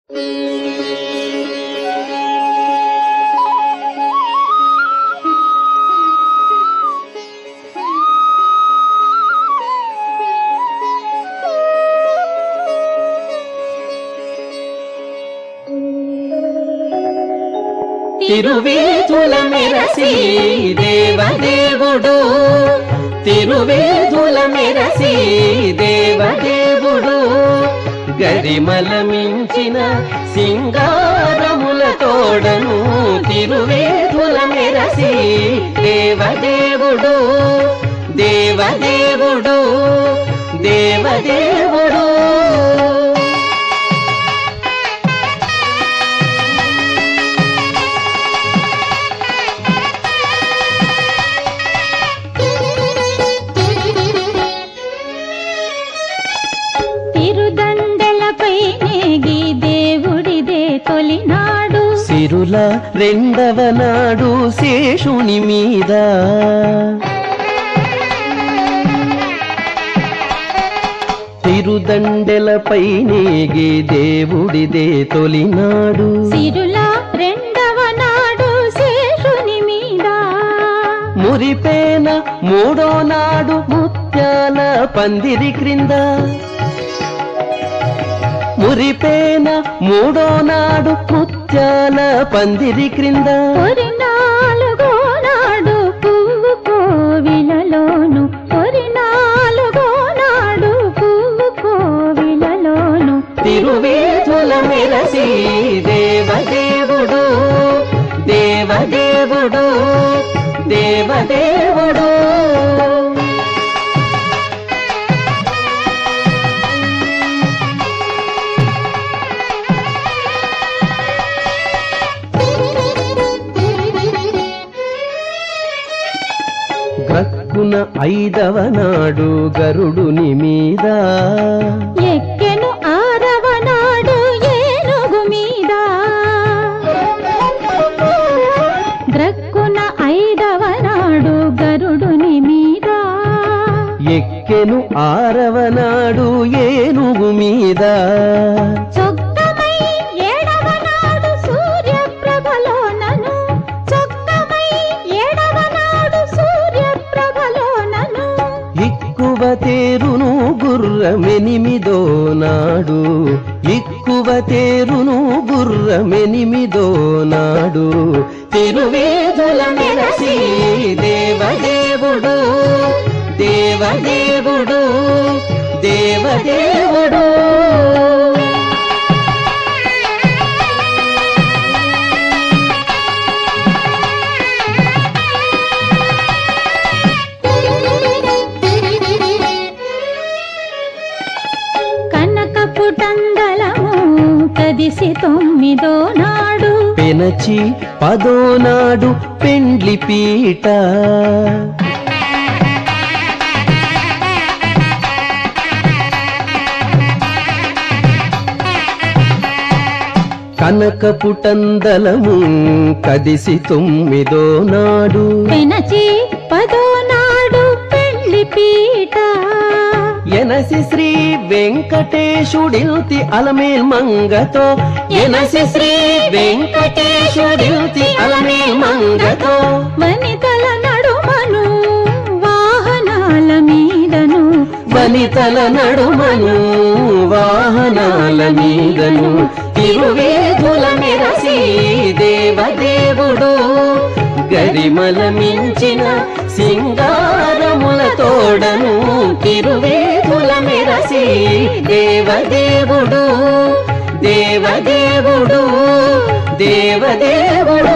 తిరువేదుల మెరసి దేవదేవుడు తిరువేదుల మెరసి దేవదేవుడు గరిమల మించిన సింగారముల తోడను తిరువేదుల మెరసి దేవదేవుడు దేవదేవుడు దేవదేవుడు తిరుదండలపై నేగి దేవుడిదే తొలినాడు సిరుల రెండవ నాడు శేషుని మీద తిరుదండెలపై నేగి దేవుడిదే తొలినాడు సిరుల రెండవ నాడు శేషుని మీద మురిపేన మూడో నాడు ముత్యాల పందిరి క్రింద మురిపేన మూడో నాడు ముత్యాల పందిరి క్రింద పొరి నాలుగో నాడు పువ్వు కోవిలలోను పొరి నాలుగో నాడు పువ్వు కోవిలలోను తిరువేదుల మెరసి దేవదేవుడు దేవదేవుడు దేవదేవుడు గ్రక్కున ఐదవ నాడు గరుడుని మీద ఎక్కెను ఆరవ నాడు ఏనుగు మీద గ్రక్కున ఐదవ నాడు గరుడుని మీద ఎక్కెను ఆరవ నాడు ఏనుగు మీద చొక్కమై ఏడవ నాడు సూర్యప్రభలోనను చొక్కమై ఏడవ నాడు సూర్యప్రభలోనను ఎక్కువ తేరును గుర్రమెనిమిదో నాడు ఎక్కువ తేరును గుర్రమెనిమిదో నాడు తిరువేదుల మెరసి దేవదేవుడు దేవదేవుడు దేవదేవుడు కనకపుటండలము కదిసి తొమ్మిదో నాడు పెనచి పదో నాడు పెండ్లి పీట కనకపుటందలము కదిసి తొమ్మిదో నాడు పెనచి పదో నాడు పెళ్లి పీట ఎనసి శ్రీ వెంకటేశుడిల్తి అలమేల్ మంగతో ఎనసి శ్రీ వెంకటేశుడిల్తి అలమేల్ మంగతో వనితల నడుమను వాహనాల మీదను వనితల నడుమను వాహనాల మీదను తిరువేదుల మెరసి దేవదేవుడు గరిమల మించిన సింగారముల తోడను తిరువేదుల మెరసి దేవదేవుడు దేవదేవుడు దేవదేవుడు